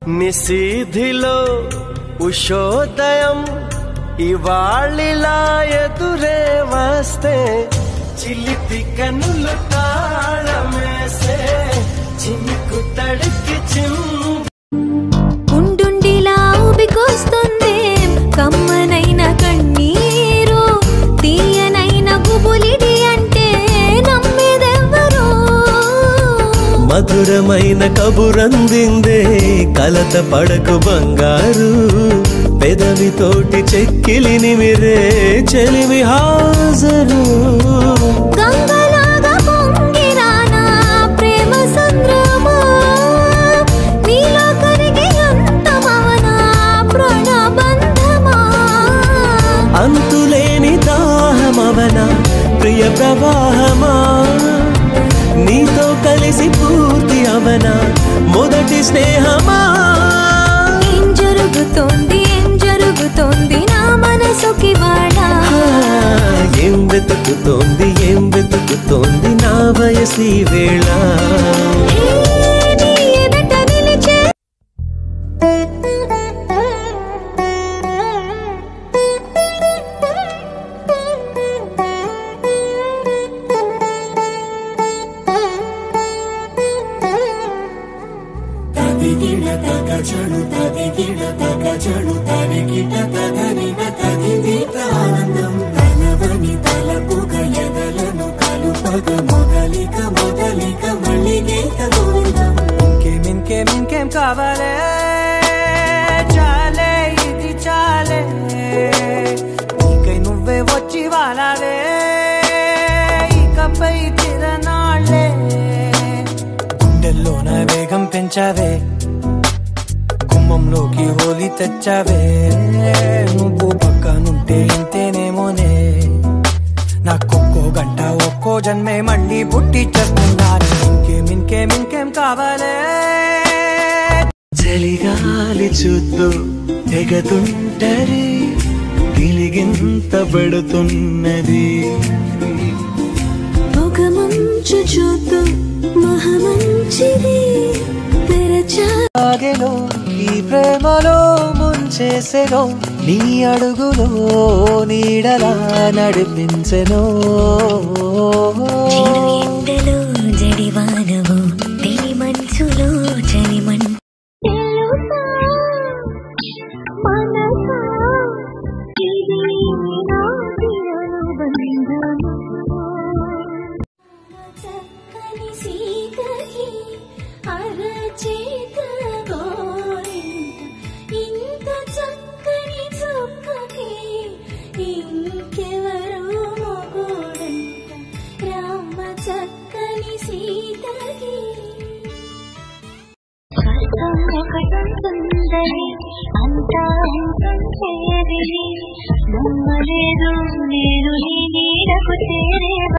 నిశీధిలో ఉషోదయం ఇవాళిలా ఎదురే వస్తే చిలిపి కనులు తాళమేసే చినుకు తడికి చిమ్ ఉండుండిలా ఊపికొస్తుంది కమ్మనైన కన్నీరు తీయనైన గుబులిడి అంటే నమ్మేదెవ్వరు మధురమైన కబురందిందే కలత పడకు బంగారు పెదవితోటి చెక్కిలిని మిరే చెలిమి హాజరు గంగలాగా పొంగిరానా ప్రేమ సంద్రమా నీలో కరిగి అంతమవనా ప్రాణబంధమా అంతులేని దాహమవన ప్రియ ప్రవాహమా నీతో కలిసి పూర్తి అవన మొదటి స్నేహమా ఏం జరుగుతోంది ఏం జరుగుతోంది నా మనసుకి వాడా ఆ, ఏం వెతుకుతోంది ఏం వెతుకుతోంది నా వయసి వేళ నీ ఎదుట నిలిచే తదిగిడ తగ చడు తదిగిడ తగ చడు తరిగిట తగనిన తదిదీత ఆనందం తలవని తలపుగ ఎదలను కలుపగ మొదలిక మొదలిక మళ్ళీ గీత గోవిందం ఇంకేం ఇంకేం ఇంకేం కావాలే చాలే ఇది చాలే నీకై నువ్వే వచ్చి వాలావే ఇకపై తిరనాళ్ళే గుండెల్లోన వేగం పెంచావే గుమ్మంలోకి హోలీ తెచ్చావే నువ్వు పక్కనుంటే ఇంతేనేమోనే నాకొక్కో గంట ఒక్కో జన్మే మళ్ళీ పుట్టి చేస్తున్నాను ఇంకేం ఇంకేం ఇంకేం కావాలే చలిగాలి చూస్తూ తెగతుంటది గిలిగింత పడుతున్నది పొగమంచు చూతూ మహమంచిది తెరచా ఆగెలో ఈ ప్రేమలో ముంచేసెను నీ అడుగులో నీడలా నడిపించెను చిరు ఎండలో జడివానవు తెలి మంచులో చలిమన్ చక్కని సీతకి అరచేత గోరింట ఇంత చక్కని చుక్కకి ఇంకెవరు మొగుడంట రామ చక్కని సీతకి కష్టం ఒకటుంటుందని అంతా ఉంటుంది నమ్మలేదు నేను నీ నీడకు చేరే